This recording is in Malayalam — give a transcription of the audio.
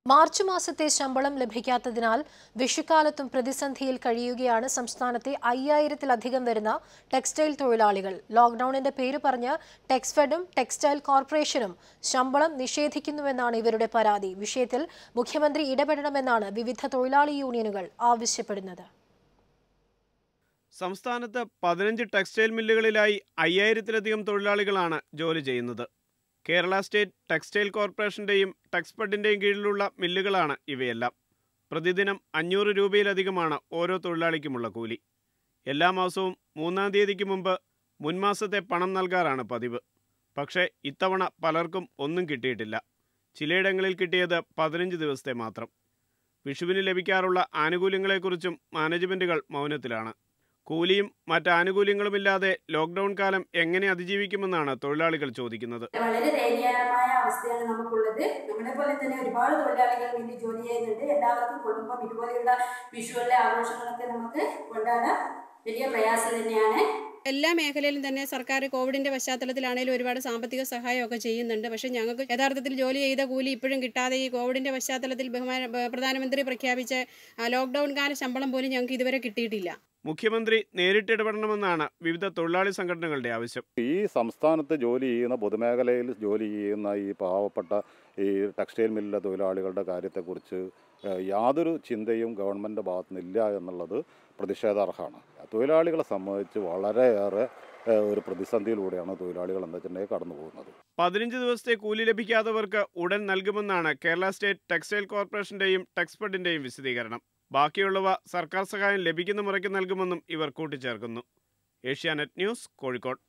മാർച്ച് മാസത്തെ ശമ്പളം ലഭിക്കാത്തതിനാൽ വിഷുക്കാലത്തും പ്രതിസന്ധിയിൽ കഴിയുകയാണ് സംസ്ഥാനത്തെ അയ്യായിരത്തിലധികം വരുന്ന ടെക്സ്റ്റൈൽ തൊഴിലാളികൾ ലോക്ഡൌണിന്റെ പേര് പറഞ്ഞ് ടെക്സ്ഫെഡും ടെക്സ്റ്റൈൽ കോർപ്പറേഷനും ശമ്പളം നിഷേധിക്കുന്നുവെന്നാണ് ഇവരുടെ പരാതി വിഷയത്തിൽ മുഖ്യമന്ത്രി ഇടപെടണമെന്നാണ് വിവിധ തൊഴിലാളി യൂണിയനുകൾ ആവശ്യപ്പെടുന്നത് സംസ്ഥാനത്ത് പതിനഞ്ച് ടെക്സ്റ്റൈൽ മില്ലുകളിലായി അയ്യായിരത്തിലധികം തൊഴിലാളികളാണ് ജോലി ചെയ്യുന്നത് കേരള സ്റ്റേറ്റ് ടെക്സ്റ്റൈൽ കോർപ്പറേഷന്റെയും ടെക്സ്പെഡിന്റെയും കീഴിലുള്ള മില്ലുകളാണ് ഇവയെല്ലാം പ്രതിദിനം അഞ്ഞൂറ് രൂപയിലധികമാണ് ഓരോ തൊഴിലാളിക്കുമുള്ള കൂലി എല്ലാ മാസവും മൂന്നാം തീയതിക്ക് മുമ്പ് മുൻമാസത്തെ പണം നൽകാറാണ് പതിവ് പക്ഷേ ഇത്തവണ പലർക്കും ഒന്നും കിട്ടിയിട്ടില്ല ചിലയിടങ്ങളിൽ കിട്ടിയത് പതിനഞ്ച് ദിവസത്തെ മാത്രം വിഷുവിന് ലഭിക്കാറുള്ള ആനുകൂല്യങ്ങളെക്കുറിച്ചും മാനേജ്മെന്റുകൾ മൗനത്തിലാണ് കൂലിയും മറ്റ് ആനുകൂല്യങ്ങളുമില്ലാതെ ലോക്ക്ഡൌൺ കാലം എങ്ങനെ അതിജീവിക്കുമെന്നാണ് തൊഴിലാളികൾ ചോദിക്കുന്നത് വളരെ ദയനീയമായ അവസ്ഥയാണ് നമുക്കുള്ളത് നമ്മളെ പോലെ തന്നെ ഒരുപാട് തൊഴിലാളികൾ വേണ്ടി ജോലി ചെയ്യുന്നുണ്ട് എല്ലാവർക്കും കുടുംബം ഇതുപോലെയുള്ള വിഷുവിലെ ആഘോഷങ്ങളൊക്കെ നമുക്ക് കൊണ്ടാടാൻ വലിയ പ്രയാസം തന്നെയാണ് എല്ലാ മേഖലയിലും തന്നെ സർക്കാർ കോവിഡിന്റെ പശ്ചാത്തലത്തിലാണെങ്കിലും ഒരുപാട് സാമ്പത്തിക സഹായമൊക്കെ ചെയ്യുന്നുണ്ട് പക്ഷേ ഞങ്ങൾക്ക് യഥാർത്ഥത്തിൽ ജോലി ചെയ്ത കൂലി ഇപ്പോഴും കിട്ടാതെ ഈ കോവിഡിന്റെ പശ്ചാത്തലത്തിൽ ബഹുമാന ബ- പ്രധാനമന്ത്രി പ്രഖ്യാപിച്ച ആ, ലോക്ക്ഡൌൺ കാല ശമ്പളം പോലും ഞങ്ങൾക്ക് ഇതുവരെ കിട്ടിയിട്ടില്ല മുഖ്യമന്ത്രി നേരിട്ടിടപെടണമെന്നാണ് വിവിധ തൊഴിലാളി സംഘടനകളുടെ ആവശ്യം ഈ സംസ്ഥാനത്ത് ജോലി ചെയ്യുന്ന പൊതുമേഖലയിൽ ജോലി ചെയ്യുന്ന ഈ പാവപ്പെട്ട ഈ ടെക്സ്റ്റൈൽ മില്ലിലെ തൊഴിലാളികളുടെ കാര്യത്തെക്കുറിച്ച് ഏഹ്, യാതൊരു ചിന്തയും ഗവൺമെൻറ് ഭാഗത്തു നിന്നില്ല എന്നുള്ളത് പ്രതിഷേധാർഹമാണ് തൊഴിലാളികളെ സംബന്ധിച്ച് വളരെയേറെ ഏഹ്, ഒരു പ്രതിസന്ധിയിലൂടെയാണ് തൊഴിലാളികൾ എന്താ വെച്ചിട്ടുണ്ടെങ്കിൽ കടന്നു പോകുന്നത് പതിനഞ്ച് ദിവസത്തെ കൂലി ലഭിക്കാത്തവർക്ക് ഉടൻ നൽകുമെന്നാണ് കേരള സ്റ്റേറ്റ് ടെക്സ്റ്റൈൽ കോർപ്പറേഷന്റെയും ടെക്സ്പെഡിന്റെയും വിശദീകരണം ബാക്കിയുള്ളവ സർക്കാർ സഹായം ലഭിക്കുന്ന മുറയ്ക്ക് നൽകുമെന്നും ഇവർ കൂട്ടിച്ചേർക്കുന്നു ഏഷ്യാനെറ്റ് ന്യൂസ് കോഴിക്കോട്